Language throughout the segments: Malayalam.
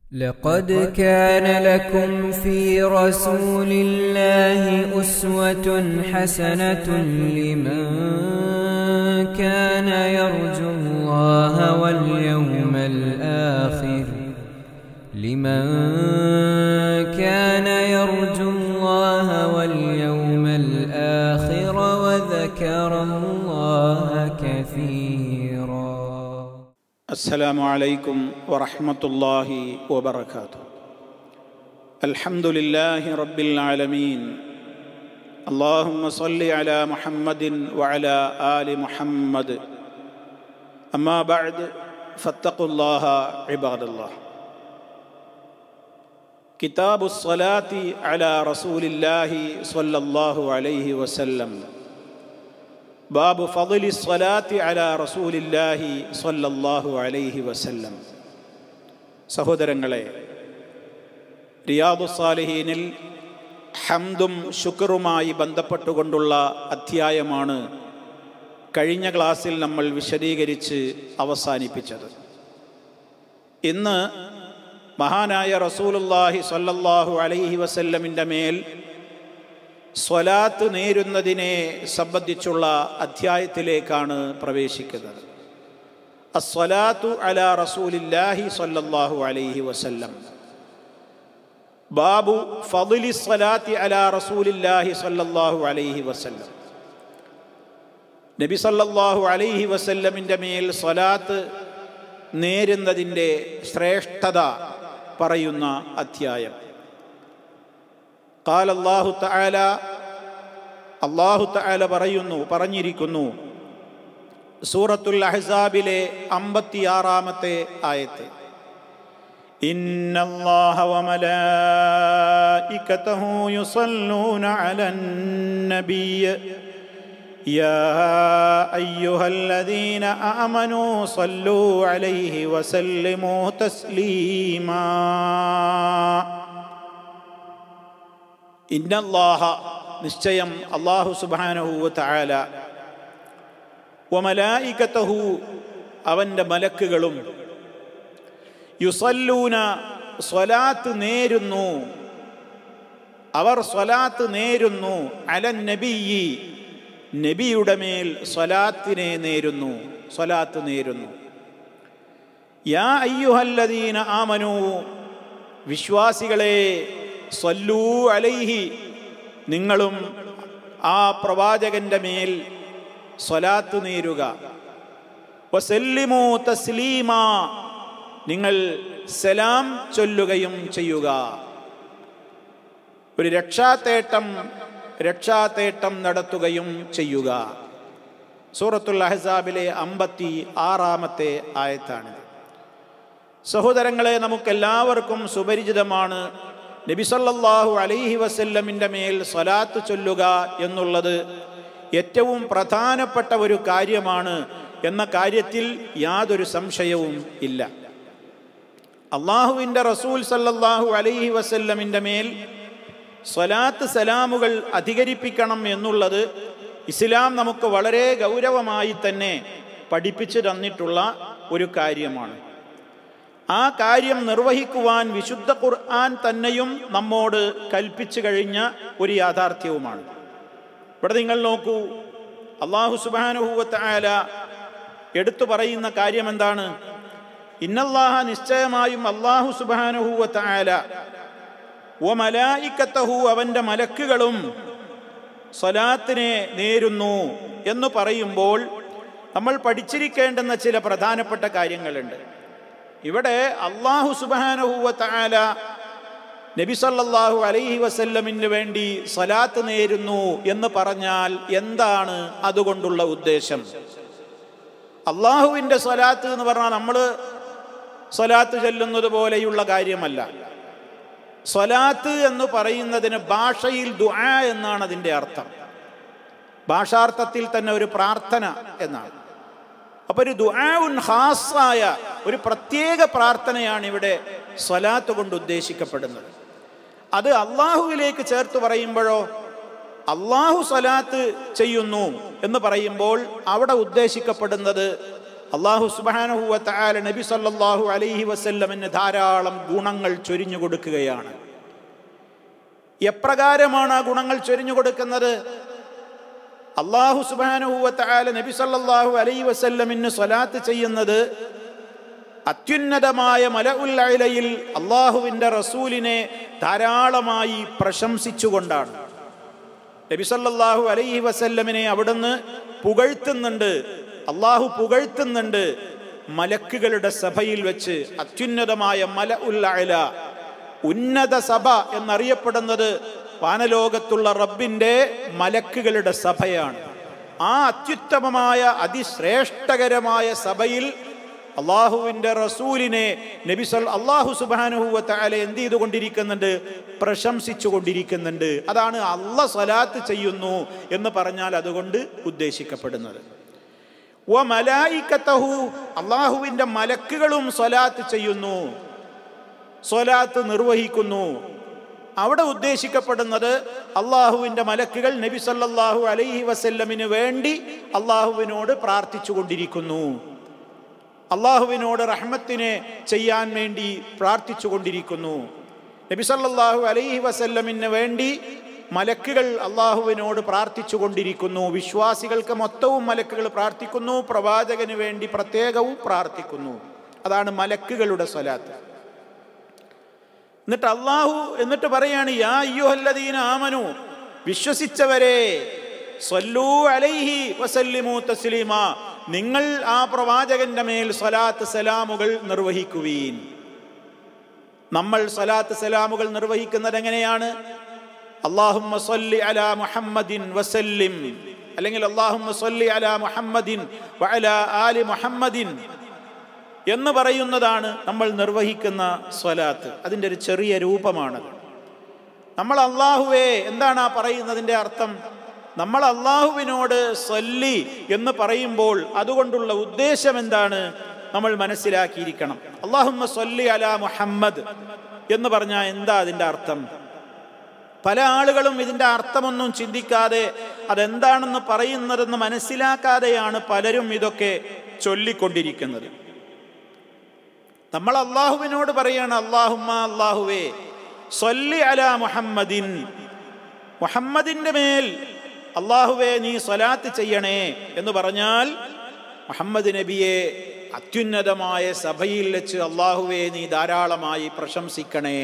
لقد كان لكم في رسول الله أسوة حسنة لمن كان يرجو الله واليوم الآخر لمن كان يرجو الله واليوم الآخر وذكر الله كثيرا السلام عليكم ورحمة الله وبركاته الحمد لله رب العالمين اللهم صل على محمد وعلى آل محمد أما بعد فاتقوا الله عباد الله كتاب الصلاة على رسول الله صلى الله عليه وسلم ബാബു ഫضലി സ്വലാത്തി അല റസൂലില്ലാഹി സ്വല്ലല്ലാഹു അലൈഹി വസല്ലം സഹോദരങ്ങളെ റിയാദു സാലിഹീനിൽ ഹംദും ശുക്റുമായി ബന്ധപ്പെട്ടുകൊണ്ടുള്ള അധ്യായമാണ് കഴിഞ്ഞ ക്ലാസ്സിൽ നമ്മൾ വിശദീകരിച്ച് അവസാനിപ്പിച്ചത് ഇന്ന് മഹാനായ റസൂലുല്ലാഹി സ്വല്ലല്ലാഹു അലൈഹി വസല്ലമിൻ്റെ മേൽ സ്വലാത്ത് നേരുന്നതിനെ സംബന്ധിച്ചുള്ള അധ്യായത്തിലേക്കാണ് പ്രവേശിക്കുന്നത് അസ്വലാത്തു അല റസൂലില്ലാഹി സ്വല്ലല്ലാഹു അലൈഹി വസല്ലം ബാബു ഫضലി സ്വലാത്തി അല റസൂലില്ലാഹി സ്വല്ലല്ലാഹു അലൈഹി വസല്ലം നബി സല്ലല്ലാഹു അലൈഹി വസല്ലമിൻ്റെ മേൽ സ്വലാത്ത് നേരുന്നതിൻ്റെ ശ്രേഷ്ഠത പറയുന്ന അധ്യായം قال الله تعالى അള്ളാഹു തആല പറയുന്നു പറഞ്ഞിരിക്കുന്നു സൂറത്തുൽ അഹ്സാബിലെ അമ്പത്തിയാറാമത്തെ ആയത്ത് إن الله وملائكته يصلون على النبي يا أيها الذين آمنوا صلوا عليه وسلموا تسليماً ഇന്നല്ലാഹ നിശ്ചയം അള്ളാഹു സുബാനഹു തായാല വമലായിക്കത്തഹു അവൻ്റെ മലക്കുകളും യുസല്ലൂന സ്വലാത്ത് നേരുന്നു അവർ സ്വലാത്ത് നേരുന്നു അലൻ നബിയി നബിയുടെ മേൽ സ്വലാത്തിനെ നേരുന്നു സ്വലാത്ത് നേരുന്നു യാ അയ്യുഹല്ലദീന ആമനു വിശ്വാസികളെ സല്ലൂ അലൈഹി നിങ്ങളും ആ പ്രവാചകന്റെ മേൽ സ്വലാത്ത് നേരുക വസല്ലിമു തസ്ലീമ നിങ്ങൾ സലാം ചൊല്ലുകയും ചെയ്യുക ഒരു രക്ഷാത്തേട്ടം രക്ഷാത്തേട്ടം നടത്തുകയും ചെയ്യുക സൂറത്തുൽ അഹസാബിലെ അമ്പത്തി ആറാമത്തെ ആയത്താണ് സഹോദരങ്ങളെ നമുക്കെല്ലാവർക്കും സുപരിചിതമാണ് നബിസല്ലാഹു അലൈഹി വസല്ലമിൻ്റെ മേൽ സ്വലാത്ത് ചൊല്ലുക എന്നുള്ളത് ഏറ്റവും പ്രധാനപ്പെട്ട ഒരു കാര്യമാണ് എന്ന കാര്യത്തിൽ യാതൊരു സംശയവും ഇല്ല അള്ളാഹുവിൻ്റെ റസൂൽ സല്ലല്ലാഹു അലൈഹി വസല്ലമിൻ്റെ മേൽ സ്വലാത്ത് സലാമുകൾ അധികരിപ്പിക്കണം എന്നുള്ളത് ഇസ്ലാം നമുക്ക് വളരെ ഗൗരവമായി തന്നെ പഠിപ്പിച്ചു തന്നിട്ടുള്ള ഒരു കാര്യമാണ് ആ കാര്യം നിർവഹിക്കുവാൻ വിശുദ്ധ ഖുർആൻ തന്നെയും നമ്മോട് കൽപ്പിച്ചു കഴിഞ്ഞ ഒരു യാഥാർത്ഥ്യവുമാണ് ഇവിടെ നിങ്ങൾ നോക്കൂ അള്ളാഹു സുബാനുഭൂവത്തായാല എടുത്തു പറയുന്ന കാര്യം എന്താണ് ഇന്നല്ലാഹ നിശ്ചയമായും അള്ളാഹു സുബാനുഭൂവത്തായാല ഓ മലായിക്കത്തഹു അവൻ്റെ മലക്കുകളും സ്വലാത്തിനെ നേരുന്നു എന്ന് പറയുമ്പോൾ നമ്മൾ പഠിച്ചിരിക്കേണ്ടുന്ന ചില പ്രധാനപ്പെട്ട കാര്യങ്ങളുണ്ട് ഇവിടെ അള്ളാഹു സുബാനഹുവല നബി സല്ലല്ലാഹു അലൈഹി വസല്ലമിന് വേണ്ടി സ്വലാത്ത് നേരുന്നു എന്ന് പറഞ്ഞാൽ എന്താണ് അതുകൊണ്ടുള്ള ഉദ്ദേശം അള്ളാഹുവിൻ്റെ സ്വലാത്ത് എന്ന് പറഞ്ഞാൽ നമ്മൾ സ്വലാത്ത് ചെല്ലുന്നത് പോലെയുള്ള കാര്യമല്ല സ്വലാത്ത് എന്ന് പറയുന്നതിന് ഭാഷയിൽ ദുആ എന്നാണ് അതിൻ്റെ അർത്ഥം ഭാഷാർത്ഥത്തിൽ തന്നെ ഒരു പ്രാർത്ഥന എന്നാണ് അപ്പൊ ഒരു ദുആഉൻ ഹാസായ ഒരു പ്രത്യേക പ്രാർത്ഥനയാണ് ഇവിടെ സ്വലാത്ത് കൊണ്ട് ഉദ്ദേശിക്കപ്പെടുന്നത് അത് അള്ളാഹുവിലേക്ക് ചേർത്ത് പറയുമ്പോഴോ അള്ളാഹു സ്വലാത്ത് ചെയ്യുന്നു എന്ന് പറയുമ്പോൾ അവിടെ ഉദ്ദേശിക്കപ്പെടുന്നത് അള്ളാഹു സുബാനഹുവ തആല നബി സല്ലല്ലാഹു അലൈഹി വസല്ലമിന് ധാരാളം ഗുണങ്ങൾ ചൊരിഞ്ഞു കൊടുക്കുകയാണ് എപ്രകാരമാണ് ആ ഗുണങ്ങൾ ചൊരിഞ്ഞു കൊടുക്കുന്നത് അള്ളാഹു സുബാനഹുവ തആല നബി സല്ലല്ലാഹു അലൈഹി വസല്ലമിന് സ്വലാത്ത് ചെയ്യുന്നത് അത്യുന്നതമായ മല ഉല്ലയിൽ അള്ളാഹുവിൻ്റെ റസൂലിനെ ധാരാളമായി പ്രശംസിച്ചുകൊണ്ടാണ് നബിസല്ലാഹു അലൈഹി വസല്ലമിനെ അവിടുന്ന് പുകഴ്ത്തുന്നുണ്ട് അള്ളാഹു പുകഴ്ത്തുന്നുണ്ട് മലക്കുകളുടെ സഭയിൽ വെച്ച് അത്യുന്നതമായ മല ഉല്ല ഉന്നത സഭ എന്നറിയപ്പെടുന്നത് വാനലോകത്തുള്ള റബ്ബിൻ്റെ മലക്കുകളുടെ സഭയാണ് ആ അത്യുത്തമമായ അതിശ്രേഷ്ഠകരമായ സഭയിൽ അള്ളാഹുവിൻ്റെ റസൂലിനെ നബിസൽ അള്ളാഹു സുബാനുഹുവത്ത അല എന്ത് ചെയ്തുകൊണ്ടിരിക്കുന്നുണ്ട് പ്രശംസിച്ചു കൊണ്ടിരിക്കുന്നുണ്ട് അതാണ് അള്ള സ്വലാത്ത് ചെയ്യുന്നു എന്ന് പറഞ്ഞാൽ അതുകൊണ്ട് ഉദ്ദേശിക്കപ്പെടുന്നത് ഓ മലായിക്കത്തഹു അള്ളാഹുവിൻ്റെ മലക്കുകളും സ്വലാത്ത് ചെയ്യുന്നു സ്വലാത്ത് നിർവഹിക്കുന്നു അവിടെ ഉദ്ദേശിക്കപ്പെടുന്നത് അള്ളാഹുവിൻ്റെ മലക്കുകൾ നബി സല്ലല്ലാഹു അലൈഹി വസല്ലമിന് വേണ്ടി അള്ളാഹുവിനോട് പ്രാർത്ഥിച്ചു കൊണ്ടിരിക്കുന്നു അള്ളാഹുവിനോട് റഹ്മത്തിനെ ചെയ്യാൻ വേണ്ടി പ്രാർത്ഥിച്ചു കൊണ്ടിരിക്കുന്നു നബി സല്ലല്ലാഹു അലൈഹി വസല്ലമിന് വേണ്ടി മലക്കുകൾ അള്ളാഹുവിനോട് പ്രാർത്ഥിച്ചു കൊണ്ടിരിക്കുന്നു വിശ്വാസികൾക്ക് മൊത്തവും മലക്കുകൾ പ്രാർത്ഥിക്കുന്നു പ്രവാചകന് വേണ്ടി പ്രത്യേകവും പ്രാർത്ഥിക്കുന്നു അതാണ് മലക്കുകളുടെ സ്വലാത്ത് എന്നിട്ട് അള്ളാഹു എന്നിട്ട് പറയാണ് യാ അയ്യോഹല്ലദീന ആമനു വിശ്വസിച്ചവരെ സല്ലൂ അലൈഹി വസല്ലിമു തസ്ലീമ നിങ്ങൾ ആ പ്രവാചകന്റെ മേൽ സ്വലാത്ത് സലാമുകൾ നിർവഹിക്കുവീൻ നമ്മൾ സ്വലാത്ത് സലാമുകൾ നിർവഹിക്കുന്നത് എങ്ങനെയാണ് അള്ളാഹുമ്മ സല്ലി അലാ മുഹമ്മദിൻ വസല്ലിം അല്ലെങ്കിൽ അള്ളാഹുമ്മ സല്ലി അലാ മുഹമ്മദിൻ വഅലാ ആലി മുഹമ്മദിൻ എന്ന് പറയുന്നതാണ് നമ്മൾ നിർവഹിക്കുന്ന സ്വലാത്ത് അതിൻ്റെ ഒരു ചെറിയ രൂപമാണത് നമ്മൾ അള്ളാഹുവേ എന്താണ് ആ പറയുന്നതിൻ്റെ അർത്ഥം നമ്മൾ അള്ളാഹുവിനോട് സല്ലി എന്ന് പറയുമ്പോൾ അതുകൊണ്ടുള്ള ഉദ്ദേശം എന്താണ് നമ്മൾ മനസ്സിലാക്കിയിരിക്കണം അള്ളാഹുമ്മ സല്ലി അലാ മുഹമ്മദ് എന്ന് പറഞ്ഞാൽ എന്താ അതിൻ്റെ അർത്ഥം പല ആളുകളും ഇതിൻ്റെ അർത്ഥമൊന്നും ചിന്തിക്കാതെ അതെന്താണെന്ന് പറയുന്നതെന്ന് മനസ്സിലാക്കാതെയാണ് പലരും ഇതൊക്കെ ചൊല്ലിക്കൊണ്ടിരിക്കുന്നത് നമ്മൾ അള്ളാഹുവിനോട് പറയാണ് അള്ളാഹുമ്മ അള്ളാഹുവേ സൊല്ലി അല മുഹമ്മദിൻ മുഹമ്മദിൻ്റെ മേൽ അള്ളാഹുവേ നീ സ്വലാത്ത് ചെയ്യണേ എന്ന് പറഞ്ഞാൽ മുഹമ്മദ് നബിയെ അത്യുന്നതമായ സഭയിൽ വെച്ച് അള്ളാഹുവേ നീ ധാരാളമായി പ്രശംസിക്കണേ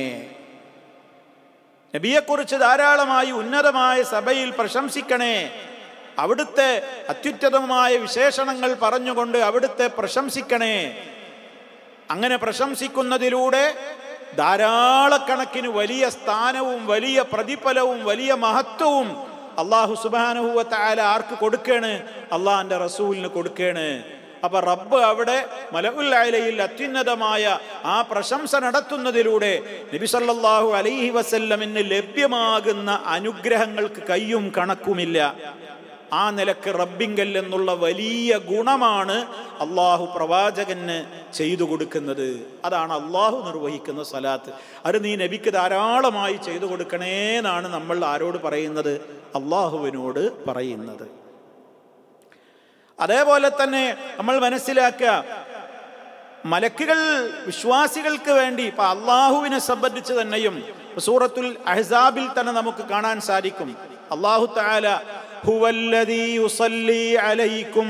നബിയെക്കുറിച്ച് ധാരാളമായി ഉന്നതമായ സഭയിൽ പ്രശംസിക്കണേ അവിടുത്തെ അത്യുന്നതമായ വിശേഷണങ്ങൾ പറഞ്ഞുകൊണ്ട് അവിടുത്തെ പ്രശംസിക്കണേ അങ്ങനെ പ്രശംസിക്കുന്നതിലൂടെ ധാരാളക്കണക്കിന് വലിയ സ്ഥാനവും വലിയ പ്രതിഫലവും വലിയ മഹത്വവും അള്ളാഹു സുബാനുഹൂവത്ത ആല ആർക്ക് കൊടുക്കേണ് അള്ളാഹിൻ്റെ റസൂലിന് കൊടുക്കേണ് അപ്പൊ റബ്ബ് അവിടെ മലഉല്ലയിൽ അത്യുന്നതമായ ആ പ്രശംസ നടത്തുന്നതിലൂടെ നബി സല്ലല്ലാഹു അലൈഹി വസല്ലമിന് ലഭ്യമാകുന്ന അനുഗ്രഹങ്ങൾക്ക് കയ്യും കണക്കുമില്ല ആ നിലക്ക് റബ്ബിങ്കൽ എന്നുള്ള വലിയ ഗുണമാണ് അള്ളാഹു പ്രവാചകന് ചെയ്തു കൊടുക്കുന്നത് അതാണ് അള്ളാഹു നിർവഹിക്കുന്ന സ്വലാത്ത് അത് നീ നബിക്ക് ധാരാളമായി ചെയ്തു കൊടുക്കണേ എന്നാണ് നമ്മൾ ആരോട് പറയുന്നത് അള്ളാഹുവിനോട് പറയുന്നത് അതേപോലെ തന്നെ നമ്മൾ മനസ്സിലാക്കുക മലക്കുകൾ വിശ്വാസികൾക്ക് വേണ്ടി ഇപ്പൊ അള്ളാഹുവിനെ സംബന്ധിച്ച് തന്നെയും സൂറത്തുൽ അഹ്സാബിൽ തന്നെ നമുക്ക് കാണാൻ സാധിക്കും അള്ളാഹു താല ഹുവല്ലദീ യുസല്ലി അലൈക്കും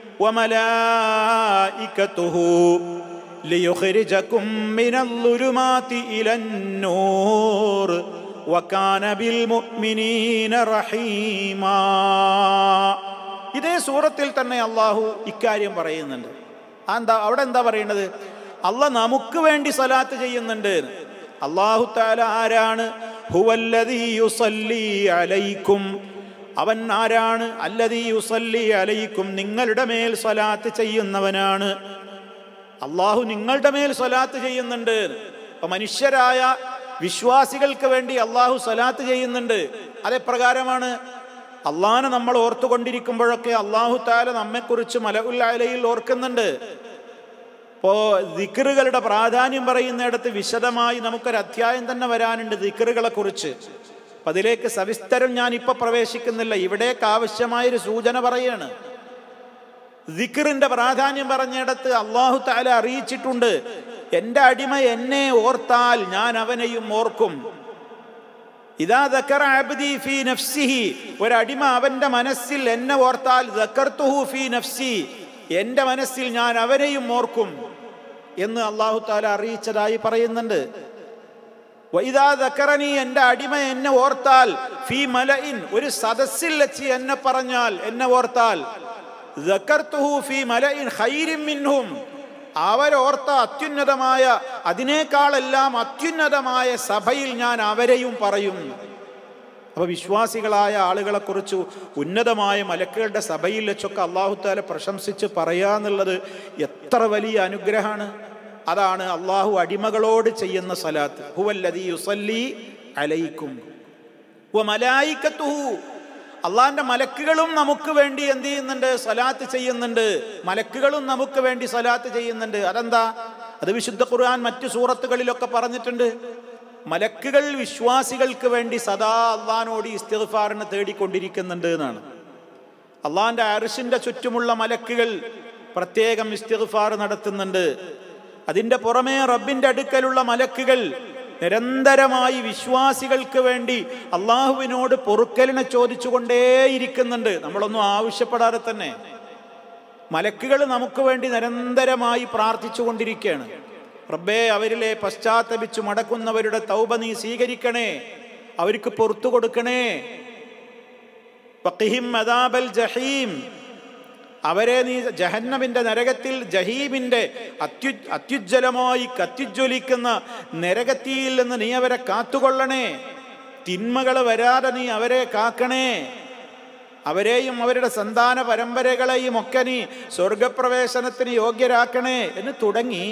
വമലായികതുഹു ലിയുഖ്രിജകും മിനൽ-ളുലുമാതി ഇലൻ-നൂർ വകാന ബിൽ മുഅ്മിനീന റഹീമാ ഇതേ സൂറത്തിൽ തന്നെ അള്ളാഹു ഇക്കാര്യം പറയുന്നുണ്ട് എന്താ അവിടെ എന്താ പറയുന്നത് അല്ല നമുക്ക് വേണ്ടി സലാത്ത് ചെയ്യുന്നുണ്ട് അള്ളാഹു താല ആരാണ് ഹുവല്ലദീ യുസല്ലി അലൈക്കും അവൻ ആരാണ് അല്ലദീ യുസല്ലി അലൈക്കും നിങ്ങളുടെ മേൽ സ്വലാത്ത് ചെയ്യുന്നവനാണ് അള്ളാഹു നിങ്ങളുടെ മേൽ സ്വലാത്ത് ചെയ്യുന്നുണ്ട് അപ്പൊ മനുഷ്യരായ വിശ്വാസികൾക്ക് വേണ്ടി അള്ളാഹു സ്വലാത്ത് ചെയ്യുന്നുണ്ട് അതെപ്രകാരമാണ് അള്ളാഹിനെ നമ്മൾ ഓർത്തുകൊണ്ടിരിക്കുമ്പോഴൊക്കെ അള്ളാഹു താല നമ്മെക്കുറിച്ച് മലകുല്ലയിൽ ഓർക്കുന്നുണ്ട് ഇപ്പോ ദിക്കറുകളുടെ പ്രാധാന്യം പറയുന്നിടത്ത് വിശദമായി നമുക്കൊരു അധ്യായം തന്നെ വരാനുണ്ട് ദിക്കറുകളെ കുറിച്ച് അപ്പൊ അതിലേക്ക് സവിസ്തരം ഞാൻ ഇപ്പൊ പ്രവേശിക്കുന്നില്ല ഇവിടേക്ക് ആവശ്യമായൊരു സൂചന പറയാണ് ദിക്കറിന്റെ പ്രാധാന്യം പറഞ്ഞിടത്ത് അള്ളാഹു താല അറിയിച്ചിട്ടുണ്ട് എൻ്റെ അടിമ എന്നെ ഓർത്താൽ ഞാൻ അവനെയും ഓർക്കും ഇതാ ദക്കറ അബ്ദി ഫീ നഫ്സിഹി ഒരടിമ അവന്റെ മനസ്സിൽ എന്നെ ഓർത്താൽ ദക്കർത്തുഹു ഫീ നഫ്സി എൻ്റെ മനസ്സിൽ ഞാൻ അവനെയും ഓർക്കും എന്ന് അള്ളാഹു താല അറിയിച്ചതായി പറയുന്നുണ്ട് വൈദാ ദക്കറനി എൻ്റെ അടിമ എന്നെ ഓർത്താൽ ഫീ മലയിൻ ഒരു സദസ്സിൽ വെച്ച് എന്നെ പറഞ്ഞാൽ എന്നെ ഓർത്താൽ ദക്കർത്തുഹു ഫീ മലയിൻ ഖൈരിൻ മിൻഹും അവരോർത്ത അത്യുന്നതമായ അതിനേക്കാളെല്ലാം അത്യുന്നതമായ സഭയിൽ ഞാൻ അവരെയും പറയും അപ്പൊ വിശ്വാസികളായ ആളുകളെ കുറിച്ച് ഉന്നതമായ മലക്കുകളുടെ സഭയിൽ വെച്ചൊക്കെ അള്ളാഹുത്താല പ്രശംസിച്ച് പറയാന്നുള്ളത് എത്ര വലിയ അനുഗ്രഹമാണ് അതാണ് അള്ളാഹു അടിമകളോട് ചെയ്യുന്ന സലാത്ത് ഹുവല്ലദീ യുസല്ലി അലൈക്കും മലായിക്കത്തുഹു അള്ളാഹിന്റെ മലക്കുകളും നമുക്ക് വേണ്ടി എന്ത് ചെയ്യുന്നുണ്ട് സലാത്ത് ചെയ്യുന്നുണ്ട് മലക്കുകളും നമുക്ക് വേണ്ടി സലാത്ത് ചെയ്യുന്നുണ്ട് അതെന്താ അത് വിശുദ്ധ ഖുർആൻ മറ്റു സൂറത്തുകളിലൊക്കെ പറഞ്ഞിട്ടുണ്ട് മലക്കുകൾ വിശ്വാസികൾക്ക് വേണ്ടി സദാ അള്ളഹാനോട് ഇസ്തിഗ്ഫാറിനെ തേടിക്കൊണ്ടിരിക്കുന്നുണ്ട് എന്നാണ് അള്ളാഹിന്റെ അരിശിന്റെ ചുറ്റുമുള്ള മലക്കുകൾ പ്രത്യേകം ഇസ്തിഗ്ഫാർ നടത്തുന്നുണ്ട് അതിന്റെ പുറമേ റബ്ബിന്റെ അടുക്കലുള്ള മലക്കുകൾ നിരന്തരമായി വിശ്വാസികൾക്ക് വേണ്ടി അള്ളാഹുവിനോട് പൊറുക്കലിനെ ചോദിച്ചുകൊണ്ടേയിരിക്കുന്നുണ്ട് നമ്മളൊന്നും ആവശ്യപ്പെടാതെ തന്നെ മലക്കുകൾ നമുക്ക് വേണ്ടി നിരന്തരമായി പ്രാർത്ഥിച്ചുകൊണ്ടിരിക്കുകയാണ് റബ്ബേ അവരിലെ പശ്ചാത്തപിച്ചു മടക്കുന്നവരുടെ തൗബ നീ സ്വീകരിക്കണേ അവർക്ക് പുറത്തു കൊടുക്കണേ വഖിഹിം അദാബൽ ജഹീം അവരെ നീ ജഹന്നമിന്റെ നരകത്തിൽ ജഹീമിന്റെ അത്യു അത്യുജ്വലമായി കത്തിജ്വലിക്കുന്ന നരകത്തിയിൽ നിന്ന് നീ അവരെ കാത്തുകൊള്ളണേ തിന്മകൾ വരാതെ നീ അവരെ കാക്കണേ അവരെയും അവരുടെ സന്താന പരമ്പരകളെയും ഒക്കെ നീ സ്വർഗപ്രവേശനത്തിന് യോഗ്യരാക്കണേ എന്ന് തുടങ്ങി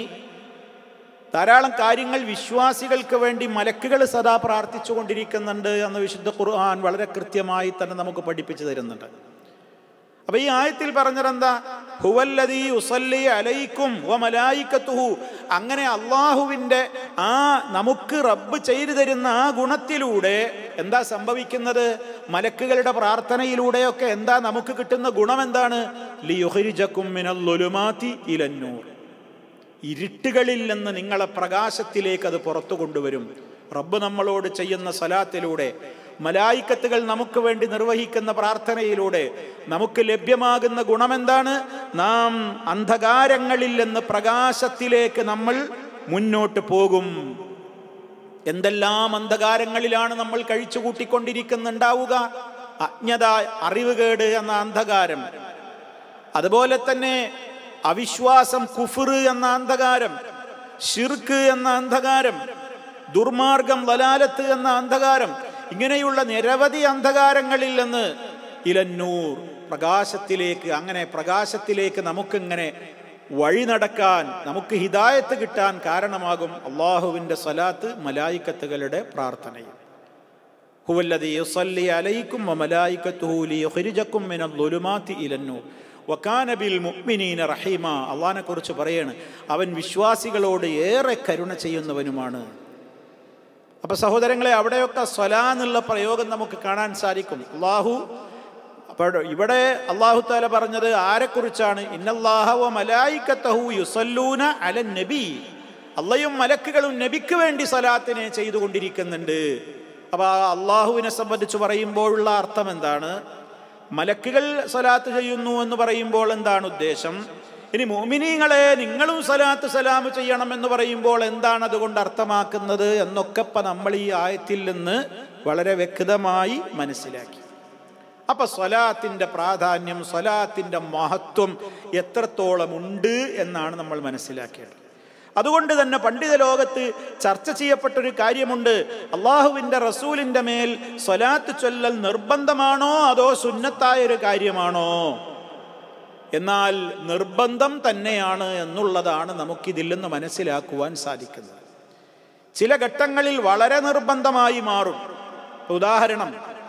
ധാരാളം കാര്യങ്ങൾ വിശ്വാസികൾക്ക് വേണ്ടി മലക്കുകൾ സദാ പ്രാർത്ഥിച്ചു കൊണ്ടിരിക്കുന്നുണ്ട് എന്ന് വിശുദ്ധ ഖുർആൻ വളരെ കൃത്യമായി തന്നെ നമുക്ക് പഠിപ്പിച്ചു തരുന്നുണ്ട് അപ്പൊ ഈ ആയത്തിൽ പറഞ്ഞതെന്താ ഹുവല്ലദീ ഉസല്ലി അലൈക്കും വ മലായിക്കത്തുഹു അങ്ങനെ അള്ളാഹുവിൻ്റെ ആ നമുക്ക് റബ്ബ് ചെയ്തു തരുന്ന ആ ഗുണത്തിലൂടെ എന്താ സംഭവിക്കുന്നത് മലക്കുകളുടെ പ്രാർത്ഥനയിലൂടെയൊക്കെ എന്താ നമുക്ക് കിട്ടുന്ന ഗുണം എന്താണ് ലിയുഹരിജക്കും മിനൽ ലുലുമാതി ഇലന്നൂർ ഇരുട്ടുകളിൽ നിന്ന് നിങ്ങളെ പ്രകാശത്തിലേക്ക് അത് പുറത്തു കൊണ്ടുവരും റബ്ബ് നമ്മളോട് ചെയ്യുന്ന സലാത്തിലൂടെ മലായിക്കത്തുകൾ നമുക്ക് വേണ്ടി നിർവഹിക്കുന്ന പ്രാർത്ഥനയിലൂടെ നമുക്ക് ലഭ്യമാകുന്ന ഗുണമെന്താണ് നാം അന്ധകാരങ്ങളിൽ നിന്ന് പ്രകാശത്തിലേക്ക് നമ്മൾ മുന്നോട്ട് പോകും എന്തെല്ലാം അന്ധകാരങ്ങളിലാണ് നമ്മൾ കഴിച്ചു കൂട്ടിക്കൊണ്ടിരിക്കുന്നുണ്ടാവുക അജ്ഞത അറിവുകേട് എന്ന അന്ധകാരം അതുപോലെ തന്നെ അവിശ്വാസം കുഫർ എന്ന അന്ധകാരം ഷിർക്ക് എന്ന അന്ധകാരം ദുർമാർഗം വലാലത്ത് എന്ന അന്ധകാരം ഇങ്ങനെയുള്ള നിരവധി അന്ധകാരങ്ങളിൽ നിന്ന് ഇലന്നൂർ പ്രകാശത്തിലേക്ക് അങ്ങനെ പ്രകാശത്തിലേക്ക് നമുക്കിങ്ങനെ വഴി നടക്കാൻ നമുക്ക് ഹിദായത്ത് കിട്ടാൻ കാരണമാകും അള്ളാഹുവിൻ്റെ സലാത്ത് മലായിക്കത്തുകളുടെ പ്രാർത്ഥനയും ഹുവല്ലദീ യുസല്ലി അലൈക്കും വമലായിക്കത്തുഹു ലിയുഖ്രിജക്കും മിനൽ ളുലുമാതി ഇലന്നൂർ വക്കാന ബിൽ മുഅ്മിനീന റഹീമ അള്ളാഹിനെ കുറിച്ച് പറയാണ് അവൻ വിശ്വാസികളോട് ഏറെ കരുണ ചെയ്യുന്നവനുമാണ് അപ്പൊ സഹോദരങ്ങളെ അവിടെയൊക്കെ സ്വലാ എന്നുള്ള പ്രയോഗം നമുക്ക് കാണാൻ സാധിക്കും അള്ളാഹു അപ്പോൾ ഇവിടെ അള്ളാഹു താല പറഞ്ഞത് ആരെക്കുറിച്ചാണ് ഇന്നല്ലാഹവ മലായിക്കത്തഹു യുസല്ലൂന അല നബി അള്ളയും മലക്കുകളും നബിക്ക് വേണ്ടി സലാത്തിനെ ചെയ്തുകൊണ്ടിരിക്കുന്നുണ്ട് അപ്പൊ ആ അള്ളാഹുവിനെ സംബന്ധിച്ച് പറയുമ്പോഴുള്ള അർത്ഥം എന്താണ് മലക്കുകൾ സലാത്ത് ചെയ്യുന്നു എന്ന് പറയുമ്പോൾ എന്താണ് ഉദ്ദേശം ഇനി മോമിനീങ്ങളെ നിങ്ങളും സലാത്ത് സലാം ചെയ്യണം എന്ന് പറയുമ്പോൾ എന്താണ് അതുകൊണ്ട് അർത്ഥമാക്കുന്നത് എന്നൊക്കെ ഇപ്പം നമ്മൾ ഈ ആയത്തിൽ നിന്ന് വളരെ വ്യക്തമായി മനസ്സിലാക്കി അപ്പൊ സ്വലാത്തിന്റെ പ്രാധാന്യം സ്വലാത്തിന്റെ മഹത്വം എത്രത്തോളം ഉണ്ട് എന്നാണ് നമ്മൾ മനസ്സിലാക്കേണ്ടത് അതുകൊണ്ട് തന്നെ പണ്ഡിത ലോകത്ത് ചർച്ച ചെയ്യപ്പെട്ടൊരു കാര്യമുണ്ട് അള്ളാഹുവിൻ്റെ റസൂലിൻ്റെ മേൽ സ്വലാത്ത് ചൊല്ലൽ നിർബന്ധമാണോ അതോ സുന്നത്തായ ഒരു കാര്യമാണോ എന്നാൽ നിർബന്ധം തന്നെയാണ് എന്നുള്ളതാണ് നമുക്കിതിൽ നിന്ന് മനസ്സിലാക്കുവാൻ സാധിക്കുന്നത് ചില ഘട്ടങ്ങളിൽ വളരെ നിർബന്ധമായി മാറും ഉദാഹരണം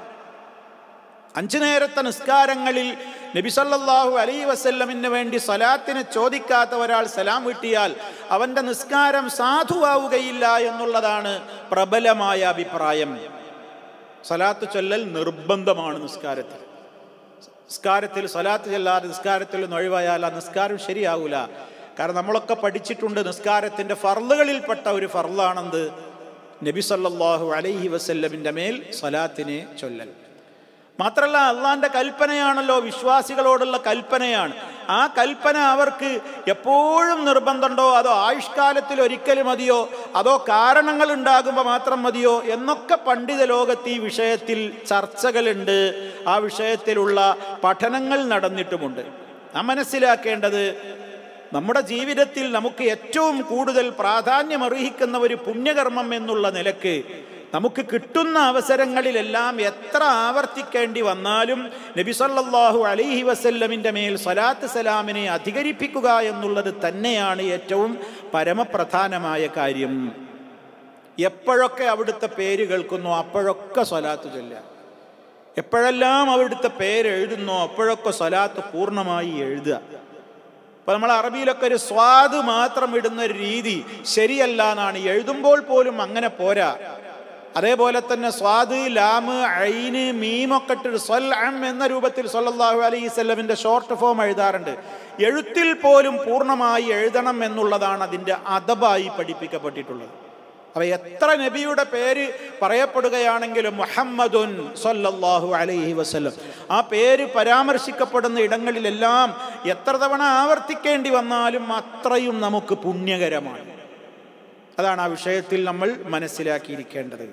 അഞ്ചു നേരത്തെ നിസ്കാരങ്ങളിൽ നബിസല്ലാഹു അലൈ വസല്ലമിന് വേണ്ടി സലാത്തിന് ചോദിക്കാത്ത ഒരാൾ സലാം വീട്ടിയാൽ അവന്റെ നിസ്കാരം സാധുവാവുകയില്ല എന്നുള്ളതാണ് പ്രബലമായ അഭിപ്രായം സലാത്ത് ചൊല്ലൽ നിർബന്ധമാണ് നിസ്കാരത്തിൽ നിസ്കാരത്തിൽ സ്വലാത്ത് ചെല്ലാതെ നിസ്കാരത്തിൽ നിന്ന് ഒഴിവായാൽ ആ നിസ്കാരം ശരിയാവൂല കാരണം നമ്മളൊക്കെ പഠിച്ചിട്ടുണ്ട് നിസ്കാരത്തിൻ്റെ ഫർളുകളിൽപ്പെട്ട ഒരു ഫർളാണെന്ത് നബി സല്ലല്ലാഹു അലൈഹി വസല്ലമിൻ്റെ മേൽ സ്വലാത്തിനെ ചൊല്ലൽ മാത്രല്ല അള്ളാന്റെ കൽപ്പനയാണല്ലോ വിശ്വാസികളോടുള്ള കൽപ്പനയാണ് ആ കൽപ്പന അവർക്ക് എപ്പോഴും നിർബന്ധമുണ്ടോ അതോ ആയുഷ്കാലത്തിൽ ഒരിക്കൽ മതിയോ അതോ കാരണങ്ങൾ ഉണ്ടാകുമ്പോൾ മാത്രം മതിയോ എന്നൊക്കെ പണ്ഡിത ലോകത്ത് ഈ വിഷയത്തിൽ ചർച്ചകളുണ്ട് ആ വിഷയത്തിലുള്ള പഠനങ്ങൾ നടന്നിട്ടുമുണ്ട് നാം മനസ്സിലാക്കേണ്ടത് നമ്മുടെ ജീവിതത്തിൽ നമുക്ക് ഏറ്റവും കൂടുതൽ പ്രാധാന്യമർഹിക്കുന്ന ഒരു പുണ്യകർമ്മം എന്നുള്ള നിലക്ക് നമുക്ക് കിട്ടുന്ന അവസരങ്ങളിലെല്ലാം എത്ര ആവർത്തിക്കേണ്ടി വന്നാലും നബി സല്ലല്ലാഹു അലൈഹി വസല്ലമിൻ്റെ മേൽ സ്വലാത്ത് സലാമിനെ അധികരിപ്പിക്കുക എന്നുള്ളത് തന്നെയാണ് ഏറ്റവും പരമപ്രധാനമായ കാര്യം എപ്പോഴൊക്കെ അവിടുത്തെ പേര് കേൾക്കുന്നു അപ്പോഴൊക്കെ സ്വലാത്ത് ചൊല്ലുക എപ്പോഴെല്ലാം അവിടുത്തെ പേര് എഴുതുന്നോ അപ്പോഴൊക്കെ സ്വലാത്ത് പൂർണ്ണമായി എഴുതുക അപ്പൊ നമ്മൾ അറബിയിലൊക്കെ ഒരു സ്വാദ് മാത്രം ഇടുന്ന ഒരു രീതി ശരിയല്ല എന്നാണ് എഴുതുമ്പോൾ പോലും അങ്ങനെ പോരാ അതേപോലെ തന്നെ സ്വാദ് ലാമ് ഐന് മീമൊക്കെ ഇട്ട് സ്വൽ അം എന്ന രൂപത്തിൽ സല്ലല്ലാഹു അലൈഹി സ്വല്ലമിന്റെ ഷോർട്ട് ഫോം എഴുതാറുണ്ട് എഴുത്തിൽ പോലും പൂർണ്ണമായി എഴുതണം എന്നുള്ളതാണ് അതിൻ്റെ അദബായി പഠിപ്പിക്കപ്പെട്ടിട്ടുള്ളത് അപ്പൊ എത്ര നബിയുടെ പേര് പറയപ്പെടുകയാണെങ്കിലും മുഹമ്മദുൻ സല്ലല്ലാഹു അലൈഹി വസല്ലം ആ പേര് പരാമർശിക്കപ്പെടുന്ന ഇടങ്ങളിലെല്ലാം എത്ര തവണ ആവർത്തിക്കേണ്ടി വന്നാലും അത്രയും നമുക്ക് പുണ്യകരമാണ് അതാണ് ആ വിഷയത്തിൽ നമ്മൾ മനസ്സിലാക്കിയിരിക്കേണ്ടത്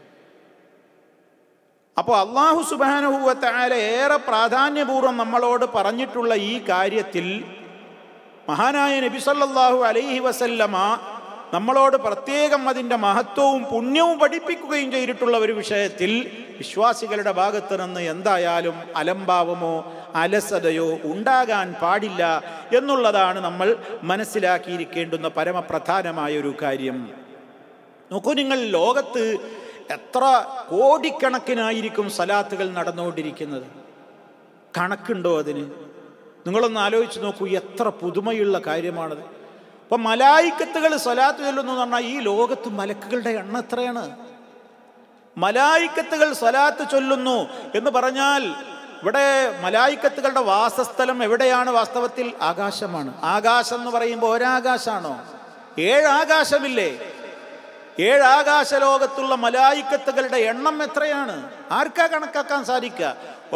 അപ്പോൾ അള്ളാഹു സുബാനുഭൂവത്തായ ഏറെ പ്രാധാന്യപൂർവ്വം നമ്മളോട് പറഞ്ഞിട്ടുള്ള ഈ കാര്യത്തിൽ മഹാനായ നബി സല്ലല്ലാഹു അലൈഹി വസല്ലമ നമ്മളോട് പ്രത്യേകം അതിൻ്റെ മഹത്വവും പുണ്യവും പഠിപ്പിക്കുകയും ചെയ്തിട്ടുള്ള ഒരു വിഷയത്തിൽ വിശ്വാസികളുടെ ഭാഗത്ത് നിന്ന് എന്തായാലും അലംഭാവമോ അലസതയോ ഉണ്ടാകാൻ പാടില്ല എന്നുള്ളതാണ് നമ്മൾ മനസ്സിലാക്കിയിരിക്കേണ്ടുന്ന പരമപ്രധാനമായ ഒരു കാര്യം നോക്കൂ നിങ്ങൾ ലോകത്ത് എത്ര കോടിക്കണക്കിനായിരിക്കും സലാത്തുകൾ നടന്നുകൊണ്ടിരിക്കുന്നത് കണക്കുണ്ടോ അതിന് നിങ്ങളൊന്ന് ആലോചിച്ച് നോക്കൂ എത്ര പുതുമയുള്ള കാര്യമാണത് അപ്പൊ മലായിക്കത്തുകൾ സ്വലാത്ത് ചൊല്ലുന്നു എന്ന് പറഞ്ഞാൽ ഈ ലോകത്ത് മലക്കുകളുടെ എണ്ണം എത്രയാണ് മലായിക്കത്തുകൾ സ്വലാത്ത് ചൊല്ലുന്നു എന്ന് പറഞ്ഞാൽ ഇവിടെ മലായിക്കത്തുകളുടെ വാസസ്ഥലം എവിടെയാണ് വാസ്തവത്തിൽ ആകാശമാണ് ആകാശം എന്ന് പറയുമ്പോൾ ഒരാകാശാണോ ഏഴ് ആകാശമില്ലേ ഏഴ് ആകാശ ലോകത്തുള്ള മലായിക്കത്തുകളുടെ എണ്ണം എത്രയാണ് ആർക്കാ കണക്കാക്കാൻ സാധിക്കുക